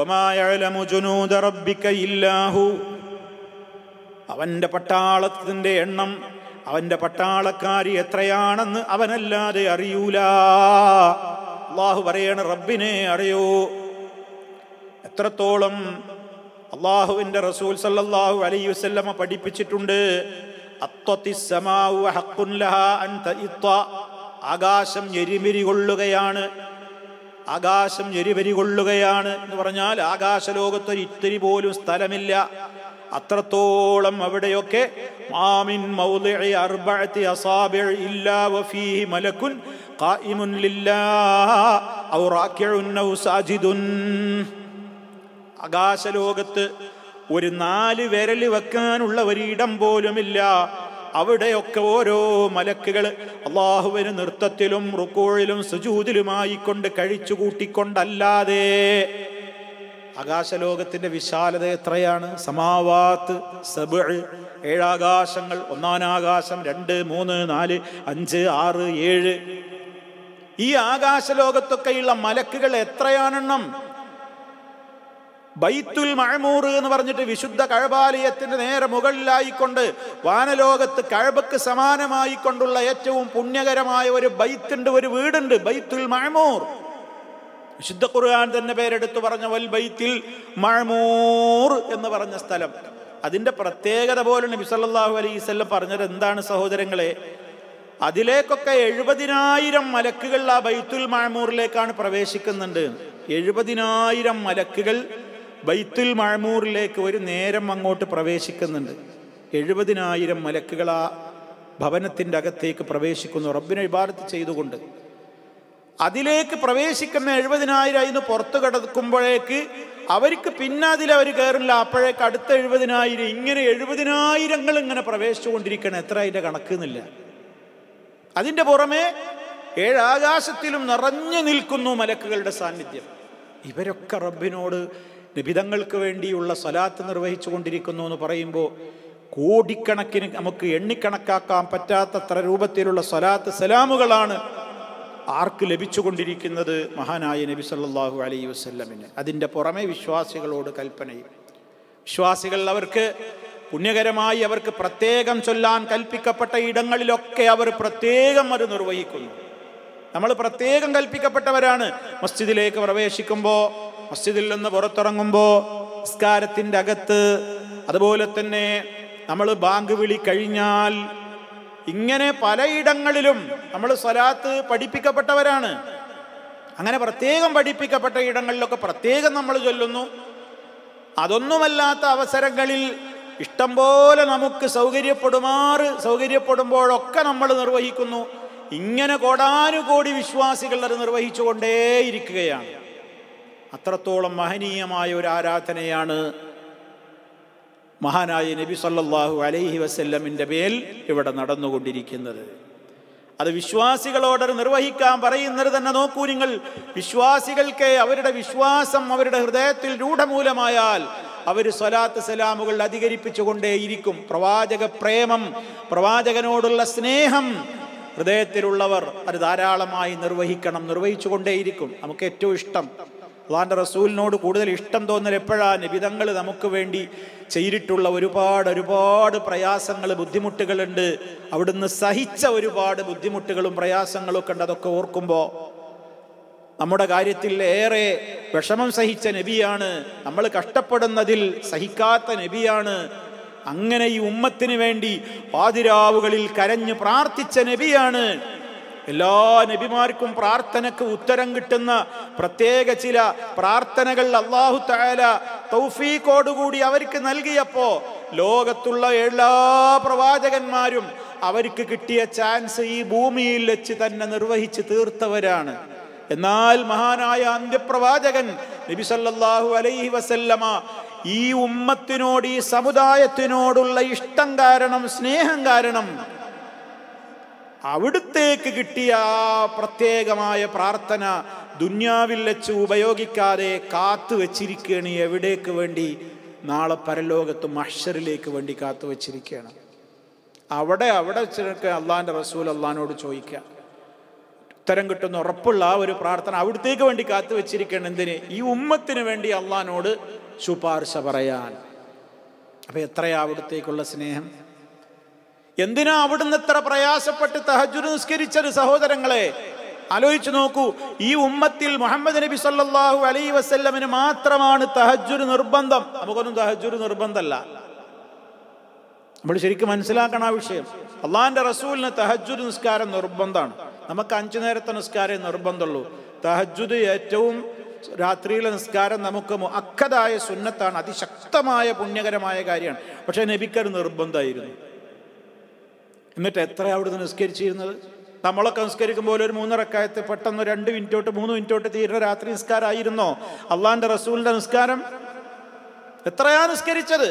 അവന്റെ പട്ടാളത്തിന്റെ എണ്ണം അവന്റെ പട്ടാളക്കാരി എത്രയാണെന്ന് അവനല്ലാതെ അറിയൂല അള്ളാഹു പറയണ റബ്ബിനെ അറിയോ എത്രത്തോളം അള്ളാഹുവിന്റെ റസൂൽ സല്ലല്ലാഹു അലൈഹി വസല്ലമ പഠിപ്പിച്ചിട്ടുണ്ട് ആകാശം എരിമിരി കൊള്ളുകയാണ് ആകാശം എരിവരി കൊള്ളുകയാണ് എന്ന് പറഞ്ഞാൽ ആകാശലോകത്തൊരു ഇത്തിരി പോലും സ്ഥലമില്ല അത്രത്തോളം അവിടെയൊക്കെ മാമിൻ മൗളിഇ അർബഅത്തി അസാബിഅ ഇല്ലാ വഫീഹി മലക്കുൻ ഖായിമുൻ ലില്ലാഹ് ഔ റാക്കിഉൻ ഔ സാജിദുൻ ആകാശലോകത്ത് ഒരു നാല് വിരൽ വെക്കാനുള്ള ഒരിടം പോലുമില്ല അവിടെയൊക്കെ ഓരോ മലക്കുകൾ അള്ളാഹുവിന് നൃത്തത്തിലും റുക്കോഴിലും സുജൂതിലുമായി കൊണ്ട് കഴിച്ചു കൂട്ടിക്കൊണ്ടല്ലാതെ ആകാശലോകത്തിന്റെ വിശാലത എത്രയാണ് സമാവാത്ത് സബ് ഏഴാകാശങ്ങൾ ഒന്നാനാകാശം രണ്ട് മൂന്ന് നാല് അഞ്ച് ആറ് ഏഴ് ഈ ആകാശലോകത്തൊക്കെയുള്ള മലക്കുകൾ എത്രയാണെണ്ണം ബൈത്തുൽ മഴമൂർ എന്ന് പറഞ്ഞിട്ട് വിശുദ്ധ കഴബാലയത്തിന്റെ നേരെ മുകളിലായിക്കൊണ്ട് വാനലോകത്ത് കഴബക്ക് സമാനമായി കൊണ്ടുള്ള ഏറ്റവും പുണ്യകരമായ ഒരു ബൈത്തുണ്ട് ഒരു വീടുണ്ട് ബൈത്തുൽ മഴമൂർ വിശുദ്ധ ഖുർആൻ തന്നെ പേരെടുത്ത് പറഞ്ഞ വൽ ബൈത്തിൽ മഴമൂർ എന്ന് പറഞ്ഞ സ്ഥലം അതിന്റെ പ്രത്യേകത പോലെ നബി സല്ലല്ലാഹു അലൈഹി വസല്ലം പറഞ്ഞത് എന്താണ് സഹോദരങ്ങളെ അതിലേക്കൊക്കെ എഴുപതിനായിരം മലക്കുകൾ ആ ബൈത്തുൽ മഴമൂറിലേക്കാണ് പ്രവേശിക്കുന്നുണ്ട് എഴുപതിനായിരം മലക്കുകൾ ബൈത്തുൽ മഴമൂറിലേക്ക് ഒരു നേരം അങ്ങോട്ട് പ്രവേശിക്കുന്നുണ്ട് എഴുപതിനായിരം മലക്കുകൾ ആ ഭവനത്തിൻ്റെ അകത്തേക്ക് പ്രവേശിക്കുന്നു റബ്ബിനെ ഇബാദത്ത് ചെയ്തുകൊണ്ട് അതിലേക്ക് പ്രവേശിക്കുന്ന എഴുപതിനായിരം അതിന് പുറത്തു കിടക്കുമ്പോഴേക്ക് അവർക്ക് പിന്നെ അതിൽ അവർ കയറില്ല അപ്പോഴേക്ക് അടുത്ത എഴുപതിനായിരം ഇങ്ങനെ എഴുപതിനായിരങ്ങൾ ഇങ്ങനെ പ്രവേശിച്ചുകൊണ്ടിരിക്കണം എത്ര അതിൻ്റെ കണക്കുന്നില്ല അതിൻ്റെ പുറമെ ഏഴാകാശത്തിലും നിറഞ്ഞു നിൽക്കുന്നു മലക്കുകളുടെ സാന്നിധ്യം ഇവരൊക്കെ റബ്ബിനോട് നിബിതങ്ങൾക്ക് വേണ്ടിയുള്ള സ്വലാത്ത് നിർവഹിച്ചു കൊണ്ടിരിക്കുന്നു എന്ന് പറയുമ്പോൾ കോടിക്കണക്കിന് നമുക്ക് എണ്ണിക്കണക്കാക്കാൻ പറ്റാത്തത്ര രൂപത്തിലുള്ള സ്വലാത്ത് സലാമുകളാണ് ആർക്ക് ലഭിച്ചുകൊണ്ടിരിക്കുന്നത് മഹാനായ നബി സല്ലല്ലാഹു അലൈഹി വസല്ലമിന് അതിൻ്റെ പുറമെ വിശ്വാസികളോട് കൽപ്പനയും വിശ്വാസികൾ അവർക്ക് പുണ്യകരമായി അവർക്ക് പ്രത്യേകം ചൊല്ലാൻ കൽപ്പിക്കപ്പെട്ട ഇടങ്ങളിലൊക്കെ അവർ പ്രത്യേകം അത് നിർവഹിക്കുന്നു നമ്മൾ പ്രത്യേകം കൽപ്പിക്കപ്പെട്ടവരാണ് മസ്ജിദിലേക്ക് പ്രവേശിക്കുമ്പോൾ മസ്ജിദിൽ നിന്ന് പുറത്തിറങ്ങുമ്പോൾ നിസ്കാരത്തിൻ്റെ അകത്ത് അതുപോലെ തന്നെ നമ്മൾ ബാങ്ക് വിളി കഴിഞ്ഞാൽ ഇങ്ങനെ പലയിടങ്ങളിലും നമ്മൾ സ്വലാത്ത് പഠിപ്പിക്കപ്പെട്ടവരാണ് അങ്ങനെ പ്രത്യേകം പഠിപ്പിക്കപ്പെട്ട ഇടങ്ങളിലൊക്കെ പ്രത്യേകം നമ്മൾ ചൊല്ലുന്നു അതൊന്നുമല്ലാത്ത അവസരങ്ങളിൽ ഇഷ്ടം പോലെ നമുക്ക് സൗകര്യപ്പെടുമാറ് സൗകര്യപ്പെടുമ്പോഴൊക്കെ നമ്മൾ നിർവഹിക്കുന്നു ഇങ്ങനെ കോടാനുകോടി വിശ്വാസികൾ അത് നിർവഹിച്ചുകൊണ്ടേയിരിക്കുകയാണ് അത്രത്തോളം മഹനീയമായ ഒരു ആരാധനയാണ് മഹാനായ നബി സല്ലല്ലാഹു അലൈഹി വസല്ലമിൻ്റെ മേൽ ഇവിടെ നടന്നുകൊണ്ടിരിക്കുന്നത് അത് വിശ്വാസികളോട് നിർവഹിക്കാൻ പറയുന്നത് തന്നെ നോക്കൂ നിങ്ങൾ വിശ്വാസികൾക്ക് അവരുടെ വിശ്വാസം അവരുടെ ഹൃദയത്തിൽ രൂഢമൂലമായാൽ അവർ സ്വലാത്ത് സലാമുകൾ അധികരിപ്പിച്ചുകൊണ്ടേയിരിക്കും പ്രവാചക പ്രേമം പ്രവാചകനോടുള്ള സ്നേഹം ഹൃദയത്തിലുള്ളവർ അത് ധാരാളമായി നിർവഹിക്കണം നിർവഹിച്ചുകൊണ്ടേയിരിക്കും നമുക്ക് ഏറ്റവും ഇഷ്ടം അള്ളാന്റെ റസൂലിനോട് കൂടുതൽ ഇഷ്ടം തോന്നൽ എപ്പോഴാണ് നിബിതങ്ങൾ നമുക്ക് വേണ്ടി ചെയ്തിട്ടുള്ള ഒരുപാട് ഒരുപാട് പ്രയാസങ്ങൾ ബുദ്ധിമുട്ടുകളുണ്ട് അവിടുന്ന് സഹിച്ച ഒരുപാട് ബുദ്ധിമുട്ടുകളും പ്രയാസങ്ങളും ഒക്കെ ഉണ്ട് അതൊക്കെ ഓർക്കുമ്പോൾ നമ്മുടെ കാര്യത്തിൽ ഏറെ വിഷമം സഹിച്ച നബിയാണ് നമ്മൾ കഷ്ടപ്പെടുന്നതിൽ സഹിക്കാത്ത നബിയാണ് അങ്ങനെ ഈ ഉമ്മത്തിന് വേണ്ടി പാതിരാവുകളിൽ കരഞ്ഞ് പ്രാർത്ഥിച്ച നബിയാണ് എല്ലാ നബിമാർക്കും പ്രാർത്ഥനക്ക് ഉത്തരം കിട്ടുന്ന പ്രത്യേക ചില പ്രാർത്ഥനകൾ അള്ളാഹു താല തൗഫീഖോടുകൂടി അവർക്ക് നൽകിയപ്പോ ലോകത്തുള്ള എല്ലാ പ്രവാചകന്മാരും അവർക്ക് കിട്ടിയ ചാൻസ് ഈ ഭൂമിയിൽ വെച്ച് തന്നെ നിർവഹിച്ച് തീർത്തവരാണ് എന്നാൽ മഹാനായ അന്ത്യപ്രവാചകൻ നബി സല്ലല്ലാഹു അലൈഹി വസല്ലമ ഈ ഉമ്മത്തിനോട് ഈ സമുദായത്തിനോടുള്ള ഇഷ്ടം കാരണം സ്നേഹം കാരണം അവിടുത്തേക്ക് കിട്ടിയ ആ പ്രത്യേകമായ പ്രാർത്ഥന ദുന്യാവിൽ വെച്ച് ഉപയോഗിക്കാതെ കാത്തു വെച്ചിരിക്കുകയാണ് എവിടേക്ക് വേണ്ടി നാളെ പരലോകത്ത് മഷറിലേക്ക് വേണ്ടി കാത്തു വെച്ചിരിക്കുകയാണ് അവിടെ അവിടെ വെച്ചിട്ട് അള്ളാഹിൻ്റെ റസൂൽ അള്ളഹാനോട് ചോദിക്കുക ഉത്തരം കിട്ടുന്ന ഉറപ്പുള്ള ആ ഒരു പ്രാർത്ഥന അവിടത്തേക്ക് വേണ്ടി കാത്തു വെച്ചിരിക്കണം എന്തിന് ഈ ഉമ്മത്തിന് വേണ്ടി അള്ളഹാനോട് ശുപാർശ പറയാൻ അപ്പൊ എത്രയാ അവിടത്തേക്കുള്ള സ്നേഹം എന്തിനാ അവിടുന്ന് ഇത്ര പ്രയാസപ്പെട്ട് തഹജുര് നിസ്കരിച്ചത് സഹോദരങ്ങളെ ആലോചിച്ചു നോക്കൂ ഈ ഉമ്മത്തിൽ മുഹമ്മദ് നബി സല്ലല്ലാഹു അലൈഹി വസല്ലമിന് മാത്രമാണ് തഹജുര് നിർബന്ധം നമുക്കൊന്നും തഹജുര് നിർബന്ധമല്ല നമ്മൾ ശരിക്കും മനസ്സിലാക്കണം ആ വിഷയം അള്ളാഹിന്റെ റസൂലിന് തഹജുദ് നിസ്കാരം നിർബന്ധമാണ് നമുക്ക് അഞ്ചു നേരത്തെ നിസ്കാരം നിർബന്ധമുള്ളൂ തഹജുദ് ഏറ്റവും രാത്രിയിലെ നിസ്കാരം നമുക്ക് അക്കതായ സുന്നത്താണ് അതിശക്തമായ പുണ്യകരമായ കാര്യമാണ് പക്ഷേ നബിക്കത് നിർബന്ധമായിരുന്നു എന്നിട്ട് എത്ര അവിടുന്ന് നിസ്കരിച്ചിരുന്നത് നമ്മളൊക്കെ നിസ്കരിക്കുമ്പോൾ ഒരു മൂന്നിറക്കായത്ത് പെട്ടെന്ന് രണ്ട് മിനിറ്റ് തൊട്ട് മൂന്ന് മിനിറ്റ് തൊട്ട് തീരുന്ന രാത്രി നിസ്കാരമായിരുന്നോ അള്ളാന്റെ റസൂലിന്റെ നിസ്കാരം എത്രയാ നിസ്കരിച്ചത്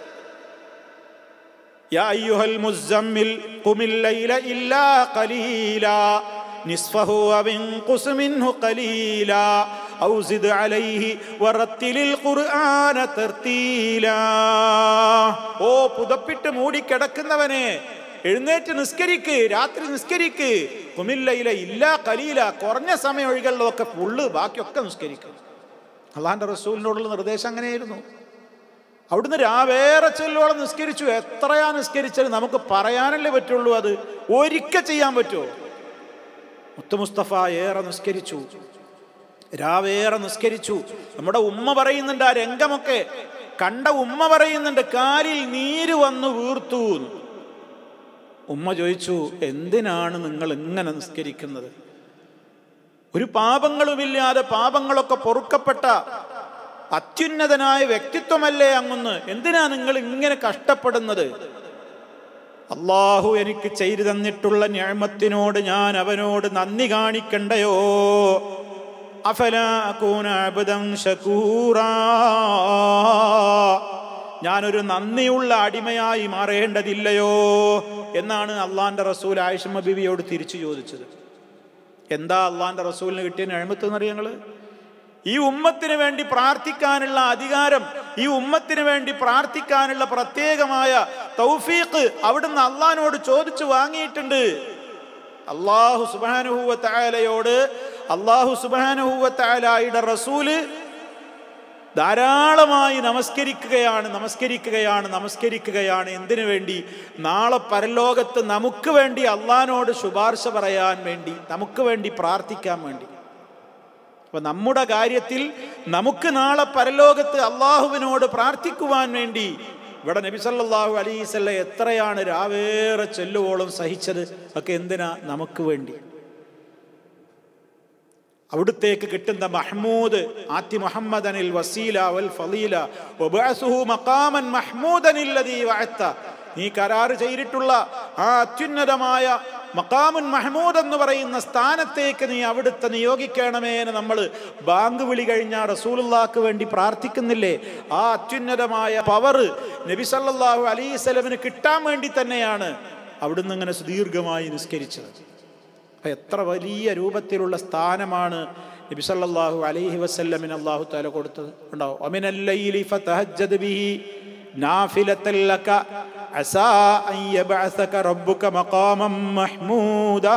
يا أيها المزمل قم الليل إلا قليلا نصفه وانقص منه قليلا أو زد عليه ورتل القرآن ترتيلا ഓ പുതപ്പിട്ട് മൂടിക്കിടക്കുന്നവനെ എഴുന്നേറ്റ് നിസ്കരിക്ക് രാത്രി നിസ്കരിക്ക് കുമില്ലയില ഇല്ല കലീല കുറഞ്ഞ സമയം ഒഴികളുള്ളതൊക്കെ ഫുള്ള് ബാക്കിയൊക്കെ നിസ്കരിക്കും അള്ളാഹാന്റെ റസൂലിനോടുള്ള നിർദ്ദേശം അങ്ങനെയായിരുന്നു അവിടുന്ന് രാവേറെ ചെല്ലോളം നിസ്കരിച്ചു എത്രയാ നിസ്കരിച്ചത് നമുക്ക് പറയാനല്ലേ പറ്റുള്ളൂ അത് ഒരിക്കൽ ചെയ്യാൻ പറ്റുമോ മുത്തു മുസ്തഫ ഏറെ നിസ്കരിച്ചു രാവേറെ നിസ്കരിച്ചു നമ്മുടെ ഉമ്മ പറയുന്നുണ്ട് ആ രംഗമൊക്കെ കണ്ട ഉമ്മ പറയുന്നുണ്ട് കാലിൽ നീര് വന്നു വീർത്തു ഉമ്മ ചോദിച്ചു എന്തിനാണ് നിങ്ങൾ ഇങ്ങനെ നിസ്കരിക്കുന്നത് ഒരു പാപങ്ങളുമില്ലാതെ പാപങ്ങളൊക്കെ പൊറുക്കപ്പെട്ട അത്യുന്നതനായ വ്യക്തിത്വമല്ലേ അങ്ങൊന്ന് എന്തിനാ നിങ്ങൾ ഇങ്ങനെ കഷ്ടപ്പെടുന്നത് അള്ളാഹു എനിക്ക് ചെയ്തു തന്നിട്ടുള്ള ഞാമത്തിനോട് ഞാൻ അവനോട് നന്ദി കാണിക്കണ്ടയോ അഫലാകൂനബദം ശകൂറാ ഞാനൊരു നന്ദിയുള്ള അടിമയായി മാറേണ്ടതില്ലയോ എന്നാണ് അള്ളാന്റെ റസൂൽ ആയിഷമ്മ ബിബിയോട് തിരിച്ചു ചോദിച്ചത് എന്താ അള്ളാന്റെ റസൂലിന് കിട്ടിയ ഞാമത്ത് എന്നറിയ ഞങ്ങള് ഈ ഉമ്മത്തിന് വേണ്ടി പ്രാർത്ഥിക്കാനുള്ള അധികാരം ഈ ഉമ്മത്തിന് വേണ്ടി പ്രാർത്ഥിക്കാനുള്ള പ്രത്യേകമായ തൗഫീഖ് അവിടുന്ന് അള്ളഹാനോട് ചോദിച്ചു വാങ്ങിയിട്ടുണ്ട് അള്ളാഹു സുബാനുഹൂവത്തായാലയോട് അള്ളാഹു സുബാനുഹൂവത്തായാലയുടെ റസൂല് ധാരാളമായി നമസ്കരിക്കുകയാണ് നമസ്കരിക്കുകയാണ് നമസ്കരിക്കുകയാണ് എന്തിനു വേണ്ടി നാളെ പരലോകത്ത് നമുക്ക് വേണ്ടി അള്ളഹാനോട് ശുപാർശ പറയാൻ വേണ്ടി നമുക്ക് വേണ്ടി പ്രാർത്ഥിക്കാൻ വേണ്ടി അപ്പൊ നമ്മുടെ കാര്യത്തിൽ നമുക്ക് നാളെ പരലോകത്ത് അള്ളാഹുവിനോട് പ്രാർത്ഥിക്കുവാൻ വേണ്ടി ഇവിടെ നബി സല്ലല്ലാഹു അലൈസല്ല എത്രയാണ് രാവേറെ ചെല്ലുവോളം സഹിച്ചത് ഒക്കെ എന്തിനാ നമുക്ക് വേണ്ടി അവിടുത്തേക്ക് കിട്ടുന്ന മഹ്മൂദ് ആത്തി മുഹമ്മദനിൽ വസീല വൽ ഫലീല വബഅസുഹു മഖാമൻ മഹ്മൂദനിൽ ലദീ വഅത്ത നീ കരാർ ചെയ്തിട്ടുള്ള ആ അത്യുന്നതമായ മക്കാമുൻ മഹ്മൂദ് എന്ന് പറയുന്ന സ്ഥാനത്തേക്ക് നീ അവിടുത്തെ നിയോഗിക്കണമേ എന്ന് നമ്മൾ ബാങ്ക് വിളി കഴിഞ്ഞ റസൂലുള്ളാക്ക് വേണ്ടി പ്രാർത്ഥിക്കുന്നില്ലേ ആ അത്യുന്നതമായ പവർ നബി സല്ലല്ലാഹു അലൈഹി സ്വലമിന് കിട്ടാൻ വേണ്ടി തന്നെയാണ് അവിടുന്ന് ഇങ്ങനെ സുദീർഘമായി നിസ്കരിച്ചത് അപ്പൊ എത്ര വലിയ രൂപത്തിലുള്ള സ്ഥാനമാണ് നബി സല്ലല്ലാഹു അലൈഹി വസല്ലമിന് അല്ലാഹു തആല കൊടുത്തത് ഉണ്ടാവും അമിനല്ലൈലി ഫതഹജ്ജദ് ബിഹി നാഫിലത്തൻ ലക അസാ അൻ യബ്അസക റബ്ബുക മഖാമം മഹ്മൂദാ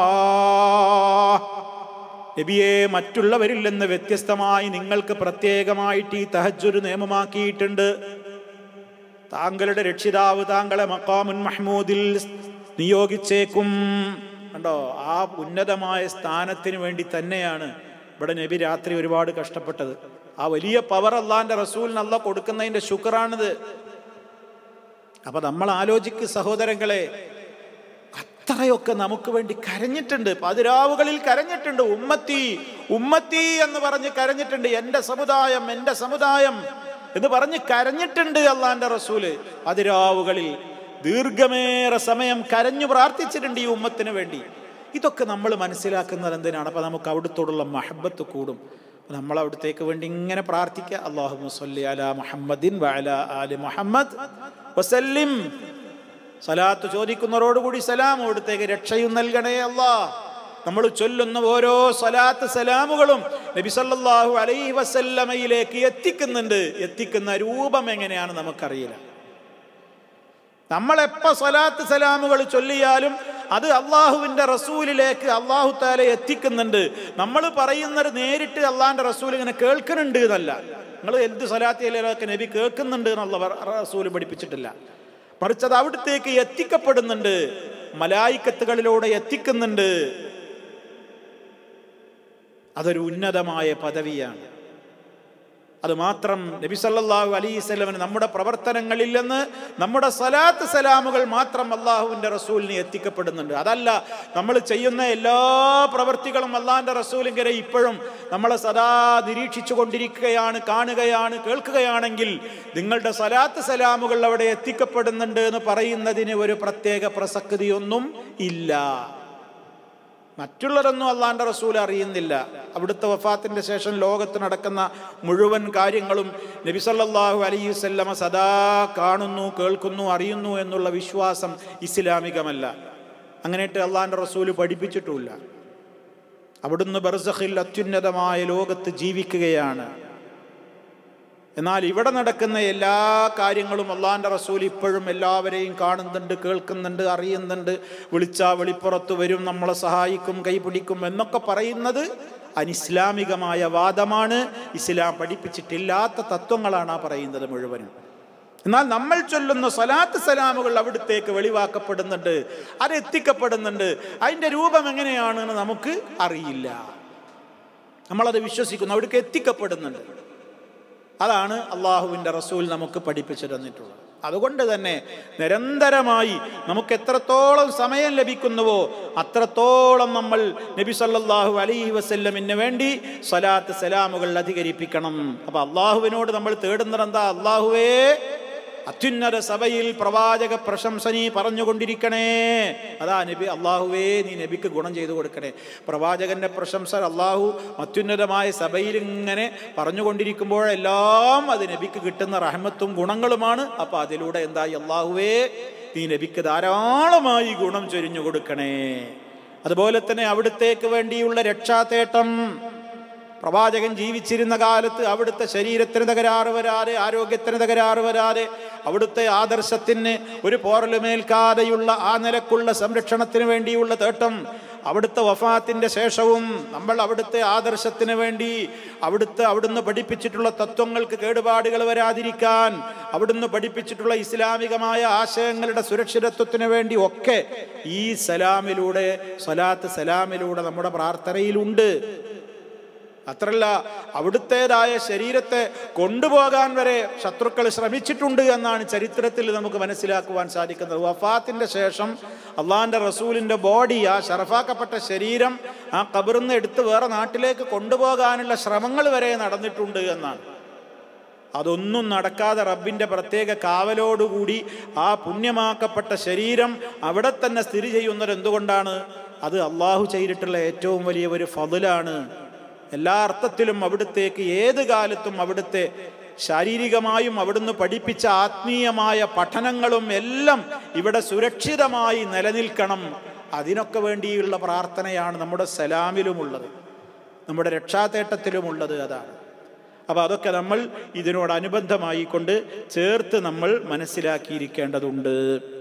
നബിയെ മറ്റുള്ളവരിൽ നിന്ന് വ്യത്യസ്തമായി നിങ്ങൾക്ക് പ്രത്യേകമായിട്ട് ഈ തഹജ്ജുദ് നിയമമാക്കിയിട്ടുണ്ട് താങ്കളുടെ രക്ഷിതാവ് താങ്കളെ മക്കാമുൻ മഹ്മൂദിൽ നിയോഗിച്ചേക്കും കണ്ടോ ആ ഉന്നതമായ സ്ഥാനത്തിന് വേണ്ടി തന്നെയാണ് ഇവിടെ നബി രാത്രി ഒരുപാട് കഷ്ടപ്പെട്ടത് ആ വലിയ പവർ അള്ളാന്റെ റസൂലിന് അല്ല കൊടുക്കുന്നതിന്റെ ശുക്രാണിത് അപ്പൊ നമ്മൾ ആലോചിക്ക് സഹോദരങ്ങളെ അത്രയൊക്കെ നമുക്ക് വേണ്ടി കരഞ്ഞിട്ടുണ്ട് പതിരാവുകളിൽ കരഞ്ഞിട്ടുണ്ട് ഉമ്മത്തി ഉമ്മത്തി എന്ന് പറഞ്ഞ് കരഞ്ഞിട്ടുണ്ട് എൻ്റെ സമുദായം എൻ്റെ സമുദായം എന്ന് പറഞ്ഞ് കരഞ്ഞിട്ടുണ്ട് അള്ളാന്റെ റസൂല് പതിരാവുകളിൽ ദീർഘമേറെ സമയം കരഞ്ഞു പ്രാർത്ഥിച്ചിട്ടുണ്ട് ഈ ഉമ്മത്തിന് വേണ്ടി ഇതൊക്കെ നമ്മൾ മനസ്സിലാക്കുന്നത് എന്തിനാണ് അപ്പൊ നമുക്ക് അവിടുത്തോടുള്ള മഹബത്ത് കൂടും നമ്മൾ അവിടത്തേക്ക് വേണ്ടി ഇങ്ങനെ പ്രാർത്ഥിക്കുക അള്ളാഹു സല്ലി അല മുഹമ്മദിൻ വഅല ആലി മുഹമ്മദ് വസല്ലിം സലാത്ത് ചോദിക്കുന്നവരോടുകൂടി സലാം അവിടുത്തേക്ക് രക്ഷയും നൽകണേ അല്ലാ നമ്മൾ ചൊല്ലുന്ന ഓരോ സലാത്ത് സലാമുകളും നബി സല്ലല്ലാഹു അലൈഹി വസല്ലമയിലേക്ക് എത്തിക്കുന്നുണ്ട് എത്തിക്കുന്ന രൂപം എങ്ങനെയാണ് നമുക്കറിയില്ല നമ്മളെപ്പോ സലാത്ത് സലാമുകൾ ചൊല്ലിയാലും അത് അള്ളാഹുവിന്റെ റസൂലിലേക്ക് അള്ളാഹു താല എത്തിക്കുന്നുണ്ട് നമ്മൾ പറയുന്നത് നേരിട്ട് അള്ളാഹിന്റെ റസൂൽ ഇങ്ങനെ കേൾക്കുന്നുണ്ട് എന്നല്ല നിങ്ങൾ എന്ത് സലാത്തിലൊക്കെ നബി കേൾക്കുന്നുണ്ട് എന്നുള്ള റസൂല് പഠിപ്പിച്ചിട്ടില്ല മറിച്ച് അത് അവിടത്തേക്ക് എത്തിക്കപ്പെടുന്നുണ്ട് മലായിക്കത്തുകളിലൂടെ എത്തിക്കുന്നുണ്ട് അതൊരു ഉന്നതമായ പദവിയാണ് അത് മാത്രം നബി സല്ലല്ലാഹു അലൈഹി സ്വലമിന് നമ്മുടെ പ്രവർത്തനങ്ങളിൽ നിന്ന് നമ്മുടെ സലാത്ത് സലാമുകൾ മാത്രം അള്ളാഹുവിൻ്റെ റസൂലിന് എത്തിക്കപ്പെടുന്നുണ്ട് അതല്ല നമ്മൾ ചെയ്യുന്ന എല്ലാ പ്രവൃത്തികളും അള്ളാഹിൻ്റെ റസൂലിങ്ങനെ ഇപ്പോഴും നമ്മളെ സദാ നിരീക്ഷിച്ചു കൊണ്ടിരിക്കുകയാണ് കാണുകയാണ് കേൾക്കുകയാണെങ്കിൽ നിങ്ങളുടെ സലാത്ത് സലാമുകൾ അവിടെ എത്തിക്കപ്പെടുന്നുണ്ട് എന്ന് പറയുന്നതിന് ഒരു പ്രത്യേക പ്രസക്തിയൊന്നും ഇല്ല മറ്റുള്ളവരൊന്നും അള്ളാന്റെ റസൂൽ അറിയുന്നില്ല അവിടുത്തെ വഫാത്തിന്റെ ശേഷം ലോകത്ത് നടക്കുന്ന മുഴുവൻ കാര്യങ്ങളും നബി സല്ലല്ലാഹു അലൈഹി വസല്ലമ സദാ കാണുന്നു കേൾക്കുന്നു അറിയുന്നു എന്നുള്ള വിശ്വാസം ഇസ്ലാമികമല്ല അങ്ങനെയിട്ട് അള്ളാന്റെ റസൂല് പഠിപ്പിച്ചിട്ടുമില്ല അവിടുന്ന് ബർസഖിൽ അത്യുന്നതമായ ലോകത്ത് ജീവിക്കുകയാണ് എന്നാൽ ഇവിടെ നടക്കുന്ന എല്ലാ കാര്യങ്ങളും അള്ളാന്റെ റസൂൽ ഇപ്പോഴും എല്ലാവരെയും കാണുന്നുണ്ട് കേൾക്കുന്നുണ്ട് അറിയുന്നുണ്ട് വിളിച്ചാ വെളിപ്പുറത്ത് വരും നമ്മളെ സഹായിക്കും കൈപിടിക്കും എന്നൊക്കെ പറയുന്നത് അനിസ്ലാമികമായ വാദമാണ് ഇസ്ലാം പഠിപ്പിച്ചിട്ടില്ലാത്ത തത്വങ്ങളാണ് ആ പറയുന്നത് മുഴുവനും എന്നാൽ നമ്മൾ ചൊല്ലുന്ന സ്വലാത്ത് സലാമുകൾ അവിടത്തേക്ക് വെളിവാക്കപ്പെടുന്നുണ്ട് അത് എത്തിക്കപ്പെടുന്നുണ്ട് അതിൻ്റെ രൂപം എങ്ങനെയാണെന്ന് നമുക്ക് അറിയില്ല നമ്മളത് വിശ്വസിക്കുന്നു അവിടേക്ക് എത്തിക്കപ്പെടുന്നുണ്ട് അതാണ് അള്ളാഹുവിൻ്റെ റസൂൽ നമുക്ക് പഠിപ്പിച്ചു തന്നിട്ടുള്ളത് അതുകൊണ്ട് തന്നെ നിരന്തരമായി നമുക്ക് എത്രത്തോളം സമയം ലഭിക്കുന്നുവോ അത്രത്തോളം നമ്മൾ നബി സല്ലല്ലാഹു അലൈഹി വസല്ലമിന് വേണ്ടി സ്വലാത്ത് സലാമുകൾ അധികരിപ്പിക്കണം അപ്പൊ അള്ളാഹുവിനോട് നമ്മൾ തേടുന്നത് എന്താ അള്ളാഹുവേ അത്യുന്നത സഭയിൽ പ്രവാചക പ്രശംസനി പറഞ്ഞുകൊണ്ടിരിക്കണേ അതാ നബി അള്ളാഹുവേ നീ നബിക്ക് ഗുണം ചെയ്തു കൊടുക്കണേ പ്രവാചകന്റെ പ്രശംസ അള്ളാഹു അത്യുന്നതമായ സഭയിൽ ഇങ്ങനെ പറഞ്ഞുകൊണ്ടിരിക്കുമ്പോഴെല്ലാം അത് നബിക്ക് കിട്ടുന്ന റഹമത്തും ഗുണങ്ങളുമാണ് അപ്പൊ അതിലൂടെ എന്തായി അള്ളാഹുവേ നീ നബിക്ക് ധാരാളമായി ഗുണം ചൊരിഞ്ഞു കൊടുക്കണേ അതുപോലെ തന്നെ അവിടത്തേക്ക് വേണ്ടിയുള്ള രക്ഷാതേട്ടം പ്രവാചകൻ ജീവിച്ചിരുന്ന കാലത്ത് അവിടുത്തെ ശരീരത്തിന് തകരാറ് വരാതെ ആരോഗ്യത്തിന് തകരാറ് വരാതെ അവിടുത്തെ ആദർശത്തിന് ഒരു പോറലുമേൽക്കാതെയുള്ള ആ നിലക്കുള്ള സംരക്ഷണത്തിന് വേണ്ടിയുള്ള തേട്ടം അവിടുത്തെ വഫാത്തിൻ്റെ ശേഷവും നമ്മൾ അവിടുത്തെ ആദർശത്തിന് വേണ്ടി അവിടുത്തെ അവിടുന്ന് പഠിപ്പിച്ചിട്ടുള്ള തത്വങ്ങൾക്ക് കേടുപാടുകൾ വരാതിരിക്കാൻ അവിടുന്ന് പഠിപ്പിച്ചിട്ടുള്ള ഇസ്ലാമികമായ ആശയങ്ങളുടെ സുരക്ഷിതത്വത്തിന് വേണ്ടി ഒക്കെ ഈ സലാമിലൂടെ സ്വലാത്ത് സലാമിലൂടെ നമ്മുടെ പ്രാർത്ഥനയിലുണ്ട് അത്രല്ല അവിടുത്തേതായ ശരീരത്തെ കൊണ്ടുപോകാൻ വരെ ശത്രുക്കൾ ശ്രമിച്ചിട്ടുണ്ട് എന്നാണ് ചരിത്രത്തിൽ നമുക്ക് മനസ്സിലാക്കുവാൻ സാധിക്കുന്നത് വഫാത്തിൻ്റെ ശേഷം അള്ളാഹിൻ്റെ റസൂലിൻ്റെ ബോഡി ആ ഷറഫാക്കപ്പെട്ട ശരീരം ആ കബറിന്ന് എടുത്ത് വേറെ നാട്ടിലേക്ക് കൊണ്ടുപോകാനുള്ള ശ്രമങ്ങൾ വരെ നടന്നിട്ടുണ്ട് എന്നാണ് അതൊന്നും നടക്കാതെ റബ്ബിൻ്റെ പ്രത്യേക കാവലോടുകൂടി ആ പുണ്യമാക്കപ്പെട്ട ശരീരം അവിടെ തന്നെ സ്ഥിതി ചെയ്യുന്നത് എന്തുകൊണ്ടാണ് അത് അള്ളാഹു ചെയ്തിട്ടുള്ള ഏറ്റവും വലിയ ഒരു ഫതിലാണ് എല്ലാ അർത്ഥത്തിലും അവിടുത്തേക്ക് ഏത് കാലത്തും അവിടുത്തെ ശാരീരികമായും അവിടുന്ന് പഠിപ്പിച്ച ആത്മീയമായ പഠനങ്ങളും എല്ലാം ഇവിടെ സുരക്ഷിതമായി നിലനിൽക്കണം അതിനൊക്കെ വേണ്ടിയുള്ള പ്രാർത്ഥനയാണ് നമ്മുടെ സലാമിലുമുള്ളത് നമ്മുടെ രക്ഷാതേട്ടത്തിലുമുള്ളത് അതാണ് അപ്പോൾ അതൊക്കെ നമ്മൾ ഇതിനോടനുബന്ധമായി കൊണ്ട് ചേർത്ത് നമ്മൾ മനസ്സിലാക്കിയിരിക്കേണ്ടതുണ്ട്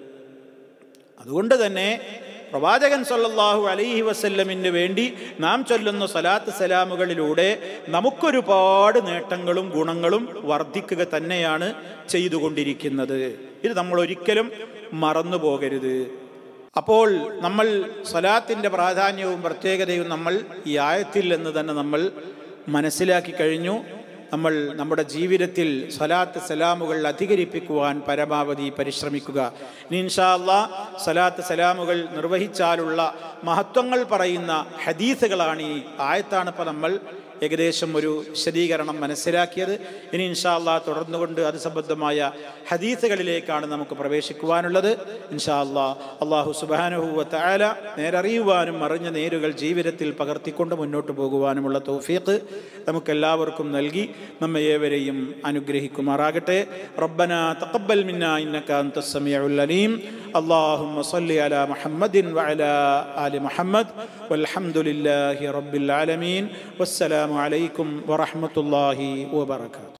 അതുകൊണ്ട് തന്നെ പ്രവാചകൻ സല്ലല്ലാഹു അലൈഹി വസല്ലമിന് വേണ്ടി നാം ചൊല്ലുന്ന സലാത്ത് സലാമുകളിലൂടെ നമുക്കൊരുപാട് നേട്ടങ്ങളും ഗുണങ്ങളും വർദ്ധിക്കുക തന്നെയാണ് ചെയ്തുകൊണ്ടിരിക്കുന്നത് ഇത് നമ്മൾ ഒരിക്കലും മറന്നു പോകരുത് അപ്പോൾ നമ്മൾ സ്വലാത്തിൻ്റെ പ്രാധാന്യവും പ്രത്യേകതയും നമ്മൾ ഈ ആയത്തിൽ എന്ന് തന്നെ നമ്മൾ മനസ്സിലാക്കി കഴിഞ്ഞു നമ്മൾ നമ്മുടെ ജീവിതത്തിൽ സ്വലാത്ത് സലാമുകൾ അധികരിപ്പിക്കുവാൻ പരമാവധി പരിശ്രമിക്കുക ഇനി ഇൻഷാ അള്ളാ സ്വലാത്ത് സലാമുകൾ നിർവഹിച്ചാലുള്ള മഹത്വങ്ങൾ പറയുന്ന ഹദീസുകളാണ് ഈ ആയത്താണ് ഇപ്പോൾ നമ്മൾ ഏകദേശം ഒരു വിശദീകരണം മനസ്സിലാക്കിയത് ഇനി ഇൻഷാ അള്ളാ തുടർന്നുകൊണ്ട് അത് സംബന്ധമായ ഹദീസുകളിലേക്കാണ് നമുക്ക് പ്രവേശിക്കുവാനുള്ളത് ഇൻഷാ അള്ളാ അള്ളാഹു സുബാനുഹുവ താല നേരറിയുവാനും അറിഞ്ഞ നേരുകൾ ജീവിതത്തിൽ പകർത്തിക്കൊണ്ട് മുന്നോട്ട് പോകുവാനുമുള്ള തൗഫീഖ് നമുക്കെല്ലാവർക്കും നൽകി നമ്മെ ഏവരെയും അനുഗ്രഹിക്കുമാറാകട്ടെ റബ്ബന തഖബ്ബൽ മിന്ന ഇന്നക അൻത സമീഉൽ അലീം اللهم صل على محمد وعلى آل محمد والحمد لله رب العالمين والسلام عليكم ورحمة الله وبركاته